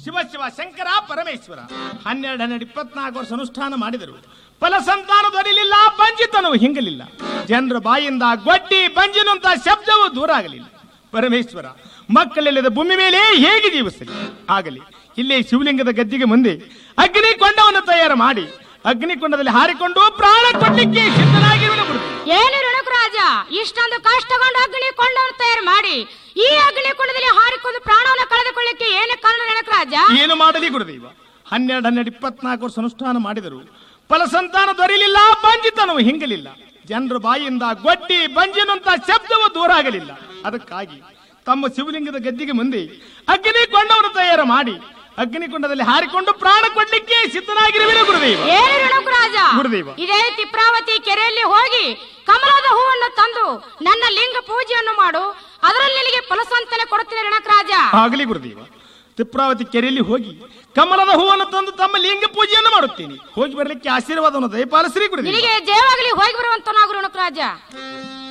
ಶಿವ ಶಿವ ಶಂಕರ ಪರಮೇಶ್ವರ ಹನ್ನೆರಡು ಹನ್ನೆರಡು ಇಪ್ಪತ್ನಾಲ್ಕು ವರ್ಷ ಅನುಷ್ಠಾನ ಮಾಡಿದರು ಫಲ ಸಂತಾನ ದೊರೆಯಲಿಲ್ಲ ಬಂಜಿತನವು ಹಿಂಗಲಿಲ್ಲ ಜನರ ಬಾಯಿಂದ ಗೊಡ್ಡಿ ಬಂಜಿನಂತ ಶಬ್ದವು ದೂರ ಆಗಲಿಲ್ಲ ಪರಮೇಶ್ವರ ಮಕ್ಕಳಿಲ್ಲದ ಭೂಮಿ ಮೇಲೆ ಹೇಗೆ ಜೀವಿಸಲಿ ಆಗಲಿ ಇಲ್ಲೇ ಶಿವಲಿಂಗದ ಗದ್ದಿಗೆ ಮುಂದೆ ಅಗ್ನಿಕೊಂಡವನ್ನು ತಯಾರು ಮಾಡಿ ಅಗ್ನಿಕೊಂಡದಲ್ಲಿ ಹಾರಿಕೊಂಡು ಪ್ರಾಣ ಕೊಡ್ಲಿಕ್ಕೆ ಸಿದ್ಧನಾಗಿರುವನು ಗುರು ಏನು ರಣಕರಾಜ ಇಷ್ಟೊಂದು ಕಷ್ಟಗೊಂಡು ಅಗ್ನಿ ಕೊಂಡವನ್ನು ತಯಾರು ಮಾಡಿ ಈ ಅಗ್ನಿ ಕೊಂಡದಲ್ಲಿ ಹಾರಿಕೊಂಡು ಪ್ರಾಣವನ್ನು ಕಳೆದುಕೊಳ್ಳಿಕ್ಕೆ ಏನು ಕಾರಣ ರಣಕರಾಜ ಏನು ಮಾಡಲಿ ಗುರುದೇವ ಹನ್ನೆರಡು ಹನ್ನೆರಡು ಇಪ್ಪತ್ನಾಲ್ಕು ವರ್ಷ ಅನುಷ್ಠಾನ ಮಾಡಿದರು ಫಲ ಸಂತಾನ ದೊರೆಯಲಿಲ್ಲ ಬಂಜಿತನವು ಹಿಂಗಲಿಲ್ಲ ಜನರ ಬಾಯಿಂದ ಗೊಡ್ಡಿ ಬಂಜಿನಂತ ಶಬ್ದವು ದೂರ ಆಗಲಿಲ್ಲ ಅದಕ್ಕಾಗಿ ತಮ್ಮ ಶಿವಲಿಂಗದ ಗದ್ದಿಗೆ ಮುಂದೆ ಅಗ್ನಿಕೊಂಡವನ್ನು ತಯಾರು ಮಾಡಿ ಅಗ್ನಿಕೊಂಡದಲ್ಲಿ ಹಾರಿಕೊಂಡು ಪ್ರಾಣ ಕೊಡ್ಲಿಕ್ಕೆ ಸಿದ್ಧನಾಗಿರುವಿನ ಗುರುದೇವ ಏನು ರಣಕರಾಜ ಗುರುದೇವ. ಇದೇ ತಿಪ್ರಾವತಿ ಕೆರೆಯಲ್ಲಿ ಹೋಗಿ ಕಮಲದ ಹೂವನ್ನು ತಂದು ನನ್ನ ಲಿಂಗ ಪೂಜೆಯನ್ನು ಮಾಡು ಅದರಲ್ಲಿ ನಿನಗೆ ಫಲಸಂತನೆ ಕೊಡುತ್ತೇನೆ ರಣಕರಾಜ ಆಗಲಿ ಗುರುದೇವ ತಿಪ್ರಾವತಿ ಕೆರೆಯಲ್ಲಿ ಹೋಗಿ ಕಮಲದ ಹೂವನ್ನು ತಂದು ತಮ್ಮ ಲಿಂಗ ಪೂಜೆಯನ್ನು ಮಾಡುತ್ತೇನೆ ಹೋಗಿ ಬರಲಿಕ್ಕೆ ಆಶೀರ್ವಾದವನ್ನು ದಯಪಾಲಿಸ್ರಿ ಗುರುದೇವ ನಿನಗೆ ಜಯವಾಗಲಿ ಹೋಗಿ ಬರುವಂತನಾಗು ರಣಕರಾಜ